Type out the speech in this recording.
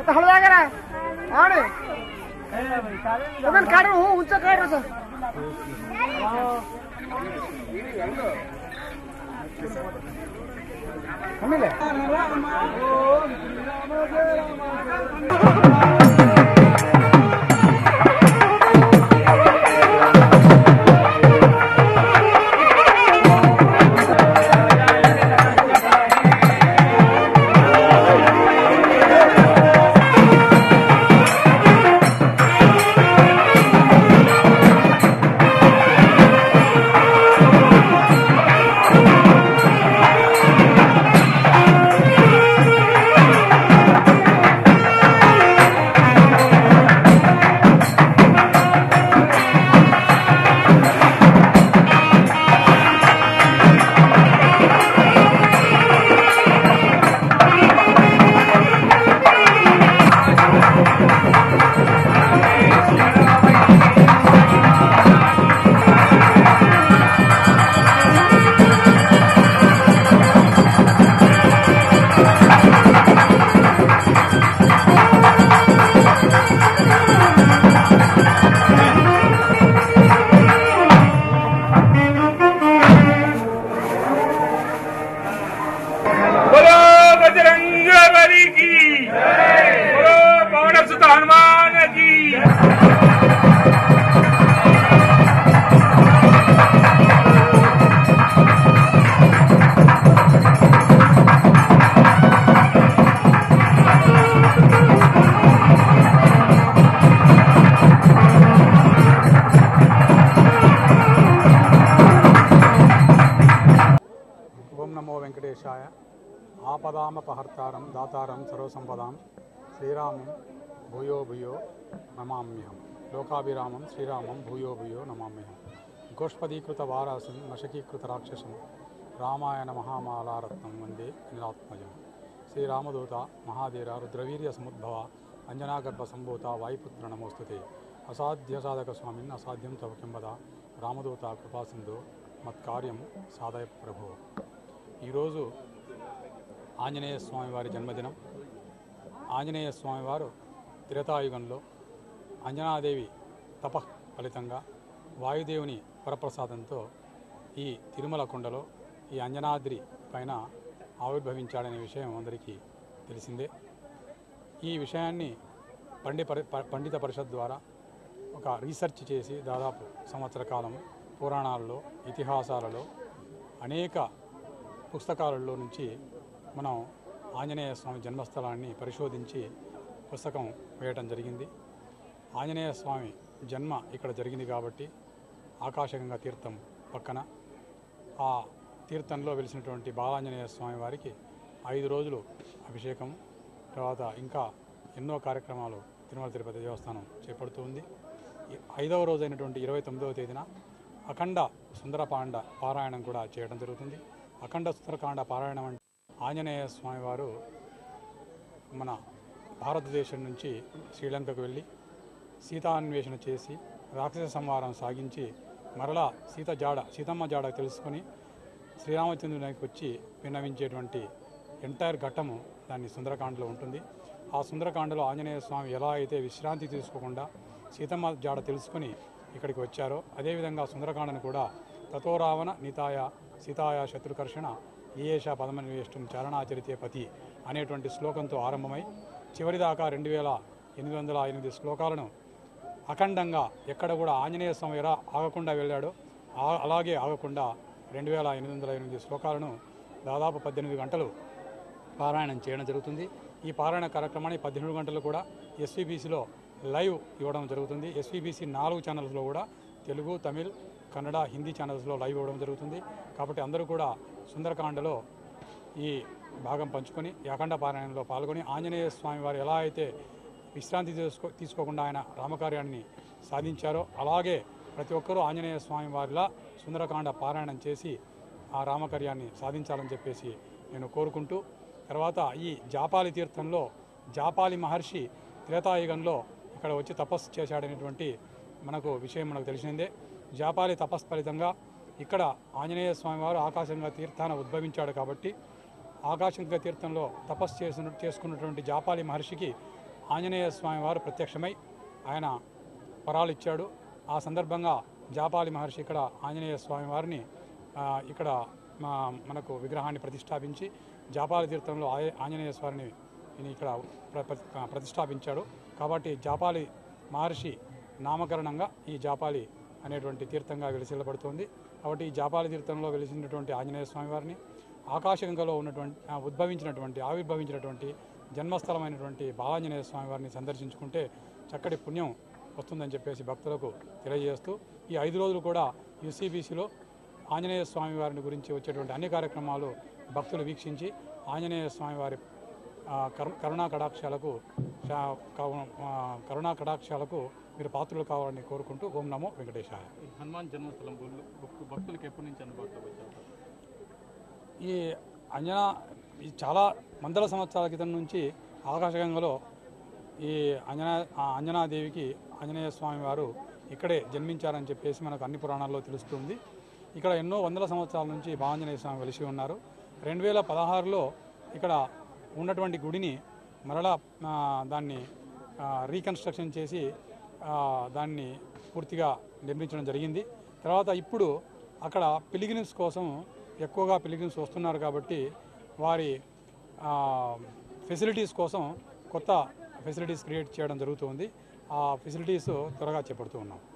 हल जाएगा आने अबे काट हूँ ऊंचा काट रहा हमें ले बोलो बजरंग बली की बोलो पवन सुत हनुमान की ఓం నమో వెంకటేశాయ ఆపదామపహర్తారం దాతారం సర్వసంపదాం శ్రీరామం భూయో భూయో నమామ్యహం లోకాభిరామం శ్రీరామం భూయో భూయో నమామ్యహం గోష్పదీకృత వారాసం నశకీకృత రాక్షసం రామాయణ మహామాలారత్నం వందే నిరాత్మజం శ్రీరామదూత మహాధీర రుద్రవీర్య సముద్భవ అంజనాగర్భ సంభూత వాయుపుత్ర నమోస్తుతే అసాధ్య సాధక స్వామిన్ అసాధ్యం తవ కింబద రామదూత కృపాసింధు మత్కార్యం సాధయ ప్రభు ఈరోజు ఆంజనేయ స్వామి వారి జన్మదినం ఆంజనేయ స్వామి వారు త్రేతాయుగంలో అంజనాదేవి తప ఫలితంగా వాయుదేవుని వరప్రసాదంతో ఈ తిరుమల కొండలో ఈ అంజనాద్రి పైన ఆవిర్భవించాడనే విషయం అందరికీ తెలిసిందే ఈ విషయాన్ని పండి పరి ప- పండిత పరిషత్ ద్వారా ఒక రీసెర్చ్ చేసి దాదాపు సంవత్సర కాలం పురాణాలలో ఇతిహాసాలలో అనేక పుస్తకాలలో నుంచి మనం ఆంజనేయ స్వామి జన్మస్థలాన్ని పరిశోధించి పుస్తకం వేయటం జరిగింది ఆంజనేయ స్వామి జన్మ ఇక్కడ జరిగింది కాబట్టి ఆకాశగంగా తీర్థం పక్కన ఆ తీర్థంలో వెలిసినటువంటి బాలాంజనేయ స్వామి వారికి ఐదు రోజులు అభిషేకం తర్వాత ఇంకా ఎన్నో కార్యక్రమాలు తిరుమల తిరుపతి దేవస్థానం చేపడుతూ ఉంది ఈ ఐదవ రోజు అయినటువంటి ఇరవై తొమ్మిదవ తేదీన అఖండ సుందరపాండ పారాయణం కూడా చేయడం జరుగుతుంది అఖండ సుందరకాండ పారాయణం అంటే ఆంజనేయ స్వామివారు మన భారతదేశం నుంచి శ్రీలంకకు వెళ్ళి సీతాన్వేషణ చేసి రాక్షస సంహారం సాగించి మరలా సీత జాడ సీతమ్మ జాడ తెలుసుకొని శ్రీరామచంద్రునికి వచ్చి విన్నవించేటువంటి ఎంటైర్ ఘట్టము దాన్ని సుందరకాండలో ఉంటుంది ఆ సుందరకాండలో ఆంజనేయ స్వామి ఎలా అయితే విశ్రాంతి తీసుకోకుండా సీతమ్మ జాడ తెలుసుకొని ఇక్కడికి వచ్చారో అదేవిధంగా సుందరకాండను కూడా తతో రావణ నితాయ సీతాయ శత్రుకర్షణ ఏష పదమన్వేష్టం చరణాచరితే పతి అనేటువంటి శ్లోకంతో ఆరంభమై చివరిదాకా రెండు వేల ఎనిమిది వందల ఎనిమిది శ్లోకాలను అఖండంగా ఎక్కడ కూడా ఆంజనేయ స్వామి ఎలా ఆగకుండా వెళ్ళాడో ఆ- అలాగే ఆగకుండా రెండు వేల ఎనిమిది వందల ఎనిమిది శ్లోకాలను దాదాపు పద్దెనిమిది గంటలు పారాయణం చేయడం జరుగుతుంది ఈ పారాయణ కార్యక్రమాన్ని పద్దెనిమిది గంటలు కూడా ఎస్వీబీసీలో లైవ్ ఇవ్వడం జరుగుతుంది ఎస్వీబీసీ నాలుగు ఛానల్స్లో కూడా తెలుగు తమిళ్ కన్నడ హిందీ ఛానల్స్లో లైవ్ ఇవ్వడం జరుగుతుంది కాబట్టి అందరూ కూడా సుందరకాండలో ఈ భాగం పంచుకొని ఈ అఖండ పారాయణలో పాల్గొని ఆంజనేయ స్వామి వారు ఎలా అయితే విశ్రాంతి తీసుకో తీసుకోకుండా ఆయన రామకార్యాన్ని సాధించారో అలాగే ప్రతి ఒక్కరూ ఆంజనేయ స్వామి వారిలా సుందరకాండ పారాయణం చేసి ఆ రామకార్యాన్ని సాధించాలని చెప్పేసి నేను కోరుకుంటూ తర్వాత ఈ జాపాలి తీర్థంలో జాపాలి మహర్షి త్రేతాయుగంలో ఇక్కడ వచ్చి తపస్సు చేశాడనేటువంటి మనకు విషయం మనకు తెలిసిందే జాపాలి తపస్సు ఫలితంగా ఇక్కడ ఆంజనేయ స్వామివారు ఆకాశంగా తీర్థాన ఉద్భవించాడు కాబట్టి ఆకాశంగా తీర్థంలో తపస్సు చేసిన చేసుకున్నటువంటి జాపాలి మహర్షికి ఆంజనేయ స్వామి వారు ప్రత్యక్షమై ఆయన వరాలు ఇచ్చాడు ఆ సందర్భంగా జాపాలి మహర్షి ఇక్కడ ఆంజనేయ స్వామి వారిని ఆ, ఇక్కడ మా- మనకు విగ్రహాన్ని ప్రతిష్టాపించి జాపాలి తీర్థంలో ఆయ- ఆంజనేయ స్వామిని ఈయన ఇక్కడ ప్ర- ప్ర- ప్రతిష్టాపించాడు కాబట్టి జాపాలి మహర్షి నామకరణంగా ఈ జాపాలి అనేటువంటి తీర్థంగా వెలిసిల్లబడుతోంది కాబట్టి ఈ జాపాలి తీర్థంలో వెలిసినటువంటి ఆంజనేయ స్వామి వారిని ఆకాశగంగలో ఉన్నటువంటి ఆ, ఉద్భవించినటువంటి ఆవిర్భవించినటువంటి జన్మస్థలమైనటువంటి బాలాంజనేయ స్వామి వారిని సందర్శించుకుంటే చక్కటి పుణ్యం వస్తుందని చెప్పేసి భక్తులకు తెలియజేస్తూ ఈ ఐదు రోజులు కూడా యూసీబీసీలో ఆంజనేయ స్వామి వారిని గురించి వచ్చేటువంటి అన్ని కార్యక్రమాలు భక్తులు వీక్షించి ఆంజనేయ స్వామి వారి ఆ, కరు- కరుణా కటాక్షాలకు శా- కవ- ఆ, కరుణా కటాక్షాలకు మీరు పాత్రలు కావాలని కోరుకుంటూ ఓం నమో వెంకటేశాయ ఈ హనుమాన్ జన్మస్థలం భక్తులు భక్తు- భక్తులకు ఎప్పటి నుంచి అందుబాటులోకి వచ్చారు ఈ అంజనా ఈ చాలా వందల సంవత్సరాల క్రితం నుంచి ఆకాశగంగలో ఈ అంజనా ఆ అంజనాదేవికి ఆంజనేయ స్వామి వారు ఇక్కడే జన్మించారని చెప్పేసి మనకు అన్ని పురాణాల్లో తెలుస్తుంది ఇక్కడ ఎన్నో వందల సంవత్సరాల నుంచి బాంజనేయ స్వామి వెలిసి ఉన్నారు రెండు వేల పదహారులో ఇక్కడ ఉన్నటువంటి గుడిని మరలా ఆ, దాన్ని ఆ, రీకన్స్ట్రక్షన్ చేసి ఆ, దాన్ని పూర్తిగా నిర్మించడం జరిగింది తర్వాత ఇప్పుడు అక్కడ పిలిగ్రిమ్స్ కోసం ఎక్కువగా పిలిగ్రిమ్స్ వస్తున్నారు కాబట్టి వారి ఫెసిలిటీస్ కోసం కొత్త ఫెసిలిటీస్ క్రియేట్ చేయడం జరుగుతుంది ఆ ఫెసిలిటీస్ త్వరగా చేపడుతూ ఉన్నాం